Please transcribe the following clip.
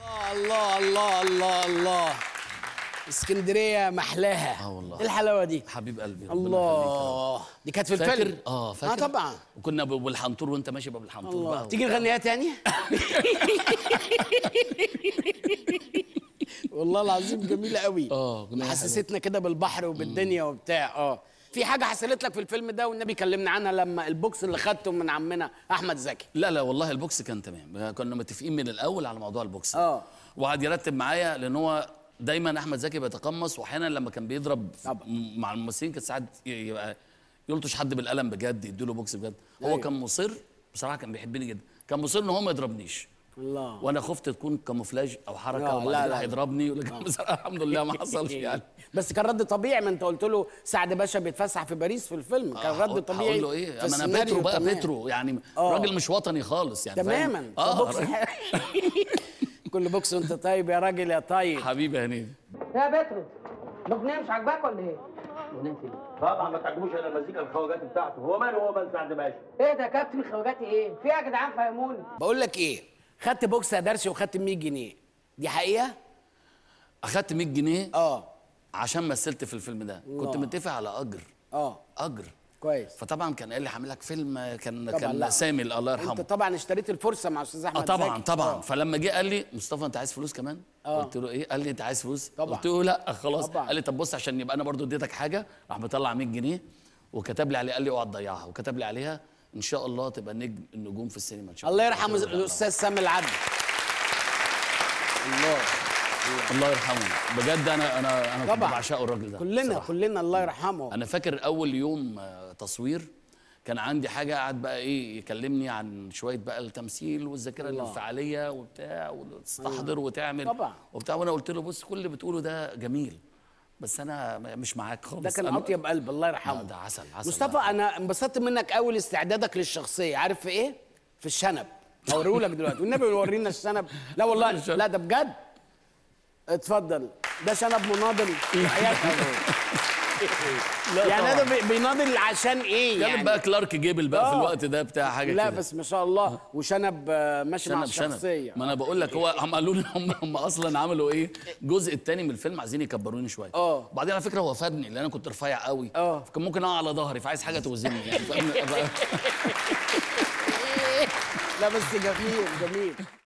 الله الله الله الله اسكندريه محلاها اه والله. ايه الحلاوه دي حبيب قلبي ربنا يخليك يا رب. الله دي كانت في فاكر الفيلم اه فاكر اه طبعا وكنا ب- بالحنطور وانت ماشي بقى بالحنطور الله بقى تيجي نغنيها تاني والله العظيم جميله قوي اه أغنية حسستنا كده بالبحر وبالدنيا وبتاع اه في حاجه حصلت لك في الفيلم ده والنبي كلمنا عنها لما البوكس اللي خدته من عمنا احمد زكي لا لا والله البوكس كان تمام كنا متفقين من الاول على موضوع البوكس اه. وقعد يرتب معايا لان هو دايما احمد زكي بيتقمص واحيانا لما كان بيضرب طبعا. م- مع الممثلين كان ساعات ي- يبقى يلطش حد بالقلم بجد يديله بوكس بجد هو أيوة. كان مصر بصراحه كان بيحبني جدا كان مصر ان هو ما يضربنيش الله وانا خفت تكون كاموفلاج او حركه لا، وبعد لا، كده لا. هيضربني لكن بصراحه الحمد لله ما حصلش يعني بس كان رد طبيعي ما انت قلت له سعد باشا بيتفسح في باريس في الفيلم كان هقول- رد طبيعي هقول له ايه في ما انا السيناريو بترو بقى تمام. بترو يعني آه. راجل مش وطني خالص يعني فاهم؟ تماما اه بوكس كل بوكس وانت طيب يا راجل يا طيب حبيبي يا هنيدي يا بترو الاغنيه مش عاجباك ولا ايه؟ طبعا ما تعجبوش الا المزيكا الخواجات بتاعته هو ماله هو مال سعد باشا ايه ده يا كابتن خوجاتي ايه؟ في ايه يا جدعان فهموني بقول لك ايه؟ خدت بوكس يا درسي وخدت 100 جنيه دي حقيقه؟ اخدت 100 جنيه اه عشان مثلت في الفيلم ده كنت الله. متفق على اجر اه اجر كويس فطبعا كان قال لي هعمل لك فيلم كان طبعا كان لا. سامي الله انت يرحمه طبعا اشتريت الفرصه مع استاذ احمد اه طبعا زكي. طبعا آه. فلما جه قال لي مصطفى انت عايز فلوس كمان آه. قلت له ايه قال لي انت عايز فلوس طبعا. قلت له لا خلاص طبعا. قال لي طب بص عشان يبقى انا برضو اديتك حاجه راح مطلع 100 جنيه وكتب لي عليه قال لي اوعى تضيعها وكتب لي عليها ان شاء الله تبقى نجم النجوم في السينما ان شاء الله الله يرحم قلت له لا، الاستاذ سامي العدل الله الله يرحمه بجد انا انا انا كنت طبعا. بعشقه الراجل ده كلنا بصراحة. كلنا الله يرحمه انا فاكر اول يوم آه، تصوير كان عندي حاجه قعد بقى ايه يكلمني عن شويه بقى التمثيل والذاكره الله. الانفعاليه وبتاع وتستحضر وتعمل طبعا. وبتاع وانا قلت له بص كل اللي بتقوله ده جميل بس انا م- مش معاك خالص ده كان أنا- اطيب قلب الله آه، يرحمه ده عسل عسل مصطفى ده. انا انبسطت منك قوي لاستعدادك للشخصيه عارف في ايه في الشنب هوريهولك دلوقتي والنبي ورينا الشنب لا والله لا ده بجد اتفضل ده شنب مناضل حياتك لا يعني طبعاً. هذا بي- بيناضل عشان ايه اتكلم يعني بقى كلارك جيبل بقى في آه. الوقت ده بتاع حاجه لا كده. بس ما شاء الله وشنب آه، ماشي مع شنب شنب الشخصيه ما انا بقول لك هو هم قالوا لي هم, هم اصلا عملوا ايه الجزء الثاني من الفيلم عايزين يكبروني شويه آه. بعدين على فكره هو فادني لان انا كنت رفيع قوي آه. فكان ممكن اقع على ظهري فعايز حاجه توزني يعني فاهم؟ لا بس جميل جميل